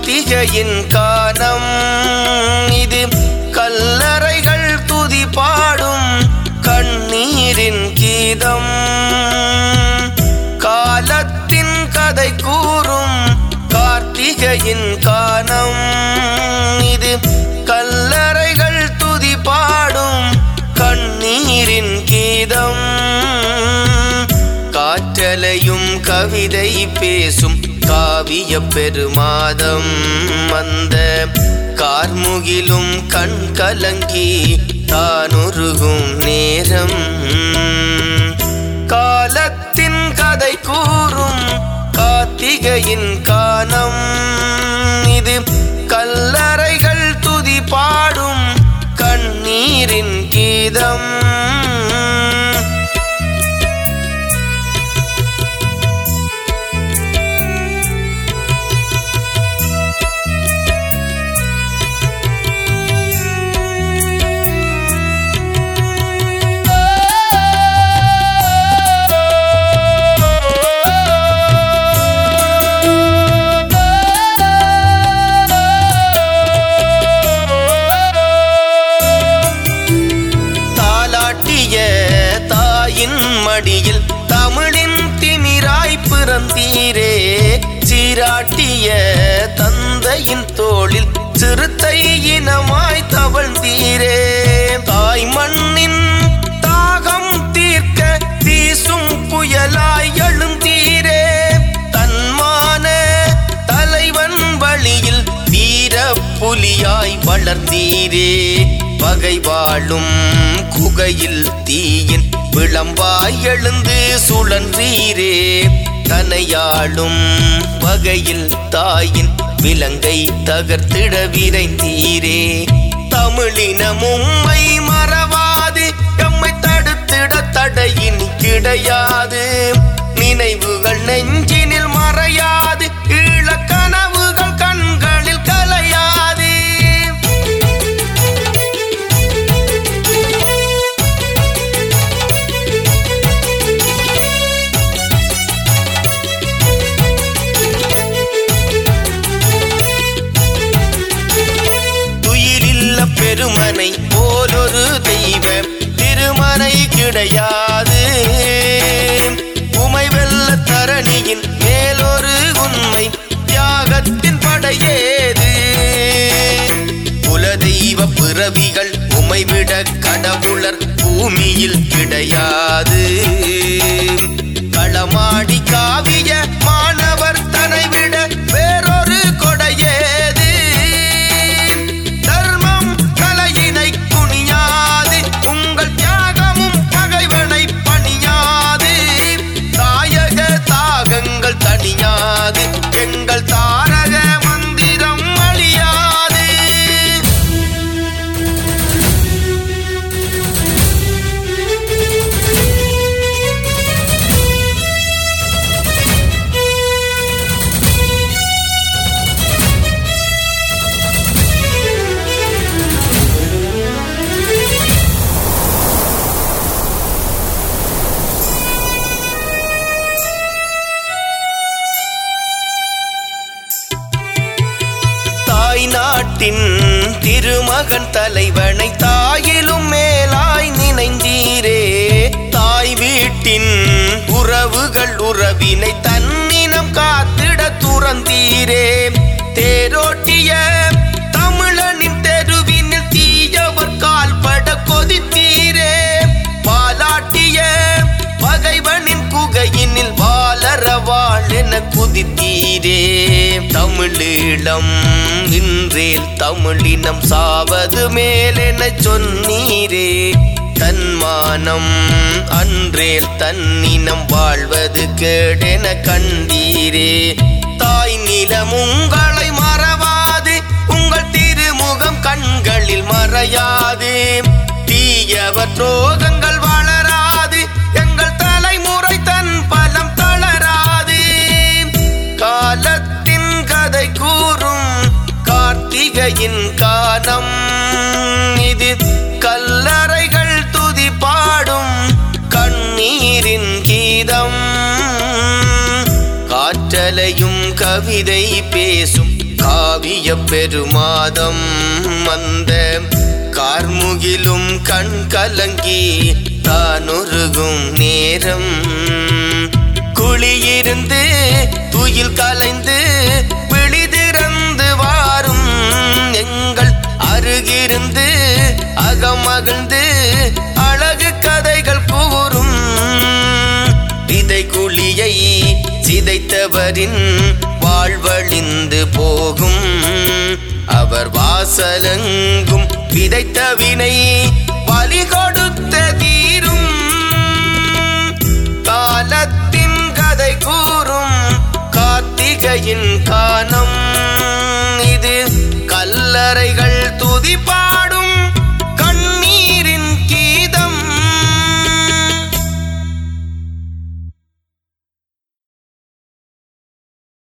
கார்த்திகையின் கானம் இது கல்லறைகள் துதி பாடும் கண்ணீரின் கீதம் காலத்தின் கதை கூறும் கார்த்திகையின் கானம் இது கல்லறைகள் துதி பாடும் கண்ணீரின் கீதம் காற்றலையும் கவிதை பேசும் காவிய பெருமாதம் அந்த கார்முகிலும் கண் கலங்கி தானுருகும் நேரம் காலத்தின் கதை கூறும் கார்த்திகையின் கானம் இது கல்லறைகள் துதி பாடும் கண்ணீரின் கீதம் தாலாட்டிய தாயின் மடியில் தமிழின் திமிராய் பிறந்தீரே சீராட்டிய தந்தையின் தோளில் சிறுத்தை இனமாய் தவழ்ந்தீரே தாய் மண்ணின் தாகம் தீர்க்க வீசும் புயலாய் எழுந்தீரே தன்மான தலைவன் வழியில் வீர புலியாய் வளர்ந்தீரே பகை வாழும் குகையில் தீயின் விளம்பாய் எழுந்து சுழன்றீரே தனையாளும் வகையில் தாயின் விலங்கை தகர்த்திட விரைந்தீரே தமிழினம் உம்மை மறவாது எம்மை தடுத்திட தடையின் கிடையாது நினைவுகள் நெஞ்சினில் மறையாது ஈழ கனவுகள் கண்களில் கலையாது துயிலில்ல பெருமனை போலொரு தெய்வ திருமனை கிடையாது உமை வெல்ல தரணியின் மேலொரு உண்மை தியாகத்தின் படையேது குலதெய்வ பிறவிகள் உமை விட கடவுளர் பூமியில் கிடையாது களமாடி காவிய மாணவர் தனை விட வேறொரு கொடையேது தர்மம் கலையினை குனியாது உங்கள் தியாகமும் பகைவனை பணியாது தாயக தாகங்கள் தணியாது எங்கள் தாரக மந்திரம் அழியாது தாய் நாட்டின் திருமகன் தலைவனை தாயிலும் மேலாய் நினைந்தீரே தாய் வீட்டின் உறவுகள் உறவினை தன்னினம் காத்திட துறந்தீரே தேரோட்டிய தமிழனின் தெருவினில் தீயவர் கால்பட கொதித்தீரே பாலாட்டிய பகைவனின் குகையினில் வாழற வாழென குதித்தீரே தமிழீழம் இன்றேல் தமிழினம் சாவது மேலென சொன்னீரே தன்மானம் அன்றேல் தன்னினம் வாழ்வது கேடென கண்டீரே தாய் நிலம் உங்களை மறவாது உங்கள் திருமுகம் கண்களில் மறையாது தீயவர் துரோகங்கள் வளராது எங்கள் தலைமுறை தன் பலம் தளராது காலத்தின் கதை கூறும் கார்த்திகையின் காலம் இது கல்லறைகள் துதி பாடும் கண்ணீரின் கீதம் காற்றலையும் கவிதை பேசும் காவிய பெருமாதம் அந்த கார்முகிலும் கண் கலங்கி தானுருகும் நேரம் குழியிருந்து துயில் கலைந்து விழிதிறந்து வாரும் எங்கள் அருகிருந்து அகமகிழ்ந்து அழகு கதைகள் கூறும் விதை குழியை சிதைத்தவரின் வாழ்வழிந்து போகும் அவர் வாசலெங்கும் விதைத்த வினை பலி கொடுத்த தீரும் காலத்தின் கதை கூறும் கார்த்திகையின் கானம் இது